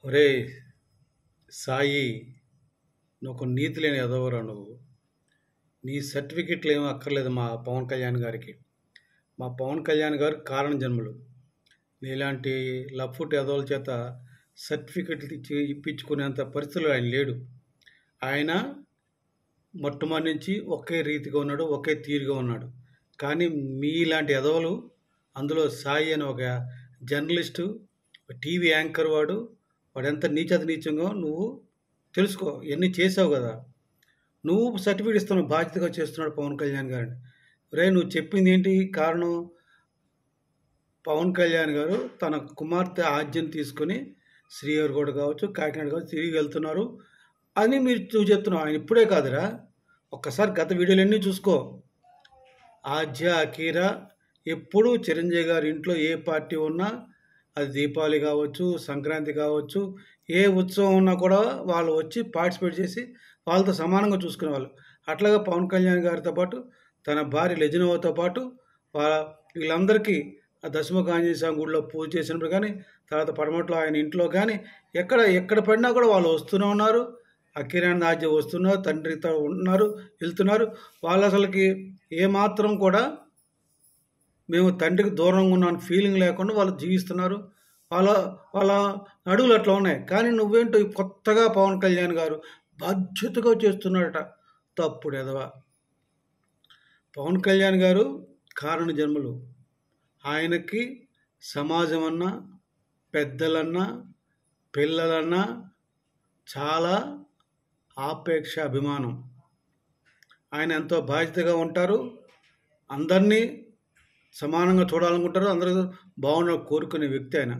ఒరే సాయి నువ్వు ఒక నీతి లేని ఎదవరా నువ్వు నీ సర్టిఫికెట్లు ఏమీ అక్కర్లేదు మా పవన్ కళ్యాణ్ గారికి మా పవన్ కళ్యాణ్ గారు కారణ జన్మలు నీలాంటి లఫ్ట్ ఎదవల చేత సర్టిఫికెట్లు ఇచ్చి ఇప్పించుకునేంత పరిస్థితులు ఆయన లేడు ఆయన మొట్టమొదటి నుంచి ఒకే రీతిగా ఉన్నాడు ఒకే తీరుగా ఉన్నాడు కానీ మీలాంటి ఎదవలు అందులో సాయి అని ఒక జర్నలిస్టు టీవీ యాంకర్ వాడు వాడు ఎంత నీచత నీచంగా నువ్వు తెలుసుకో ఎన్ని చేసావు కదా నువ్వు సర్టిఫికేట్ ఇస్తున్నావు బాధ్యతగా చేస్తున్నాడు పవన్ కళ్యాణ్ గారిని రే నువ్వు చెప్పింది ఏంటి కారణం పవన్ కళ్యాణ్ గారు తన కుమార్తె ఆజ్యం తీసుకొని శ్రీహరికోట కావచ్చు కాకినాడ కావచ్చు తిరిగి వెళ్తున్నారు అని మీరు నువ్వు చెప్తున్నావు ఆయన ఇప్పుడే కాదురా ఒక్కసారి గత వీడియోలన్నీ చూసుకో ఆద్య అకీరా ఎప్పుడూ చిరంజీవి గారి ఇంట్లో ఏ పార్టీ ఉన్నా అది దీపావళి కావచ్చు సంక్రాంతి కావచ్చు ఏ ఉత్సవం ఉన్నా కూడా వాళ్ళు వచ్చి పార్టిసిపేట్ చేసి వాళ్ళతో సమానంగా చూసుకునేవాళ్ళు అట్లాగా పవన్ కళ్యాణ్ గారితో పాటు తన భార్య లెజినోవాతో పాటు వాళ్ళ వీళ్ళందరికీ ఆ దశముఖ ఆంజనేయ స్వామి గుడిలో పూజ చేసినప్పుడు కానీ తర్వాత పడమట్లో ఆయన ఇంట్లో కానీ ఎక్కడ ఎక్కడ పడినా కూడా వాళ్ళు వస్తూనే ఉన్నారు అకిరాన్ రాజ్యం వస్తున్నారు తండ్రితో ఉన్నారు వెళ్తున్నారు వాళ్ళు అసలుకి ఏమాత్రం కూడా మేము తండ్రికి దూరంగా ఉన్నాను ఫీలింగ్ లేకుండా వాళ్ళు జీవిస్తున్నారు వాళ్ళ వాళ్ళ అడుగులు అట్లా ఉన్నాయి కానీ నువ్వేంటో ఈ కొత్తగా పవన్ కళ్యాణ్ గారు బాధ్యతగా చేస్తున్నాడట తప్పుడు ఎదవా పవన్ కళ్యాణ్ గారు కారణ జన్మలు ఆయనకి సమాజం అన్నా పెద్దలన్నా పిల్లలన్నా చాలా ఆపేక్ష అభిమానం ఆయన ఎంతో బాధ్యతగా ఉంటారు అందరినీ సమానంగా చూడాలనుకుంటారు అందరూ బాగుండాలి కోరుకునే వ్యక్తి ఆయన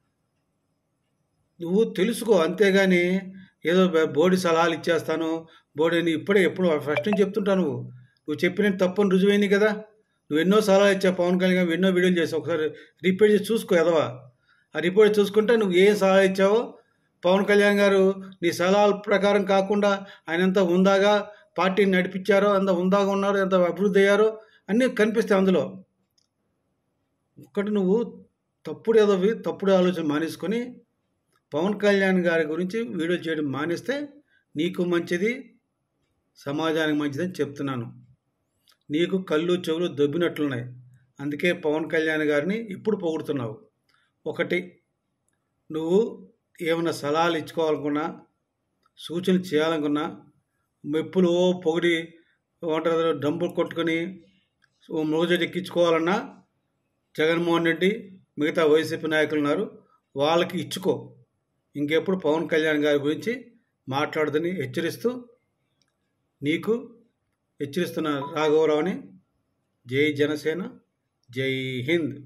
నువ్వు తెలుసుకో అంతేగాని ఏదో బ- బోడి సలహాలు ఇచ్చేస్తాను బోడి అని ఇప్పుడే ఎప్పుడు ఫస్ట్ నుంచి చెప్తుంటాను నువ్వు నువ్వు చెప్పిన తప్పని రుజువైంది కదా నువ్వు ఎన్నో సలహాలు ఇచ్చావు పవన్ కళ్యాణ్ గారు ఎన్నో వీడియోలు చేసావు ఒకసారి రిపీట్ చేసి చూసుకో ఎదవా ఆ రిపోర్ట్ చూసుకుంటే నువ్వు ఏ సలహా ఇచ్చావో పవన్ కళ్యాణ్ గారు నీ సలహాల ప్రకారం కాకుండా ఆయన ఎంత ఉందాగా పార్టీని నడిపించారో అంత ఉందాగా ఉన్నారో ఎంత అభివృద్ధి అయ్యారో అన్నీ కనిపిస్తాయి అందులో ఒక్కటి నువ్వు తప్పుడు ఏదోవి తప్పుడు ఆలోచన మానేసుకొని పవన్ కళ్యాణ్ గారి గురించి వీడియో చేయడం మానేస్తే నీకు మంచిది సమాజానికి మంచిదని చెప్తున్నాను నీకు కళ్ళు చెవులు దొబ్బినట్లున్నాయి అందుకే పవన్ కళ్యాణ్ గారిని ఇప్పుడు పొగుడుతున్నావు ఒకటి నువ్వు ఏమైనా సలహాలు ఇచ్చుకోవాలనుకున్నా సూచనలు చేయాలనుకున్నా మెప్పులు ఓ పొగిడి ఏమంటారు డంబులు కొట్టుకొని ఓ మృగజెట్ ఎక్కించుకోవాలన్నా జగన్మోహన్ రెడ్డి మిగతా వైసీపీ నాయకులు ఉన్నారు వాళ్ళకి ఇచ్చుకో ఇంకెప్పుడు పవన్ కళ్యాణ్ గారి గురించి మాట్లాడదని హెచ్చరిస్తూ నీకు హెచ్చరిస్తున్న రాఘవరావుని జై జనసేన జై హింద్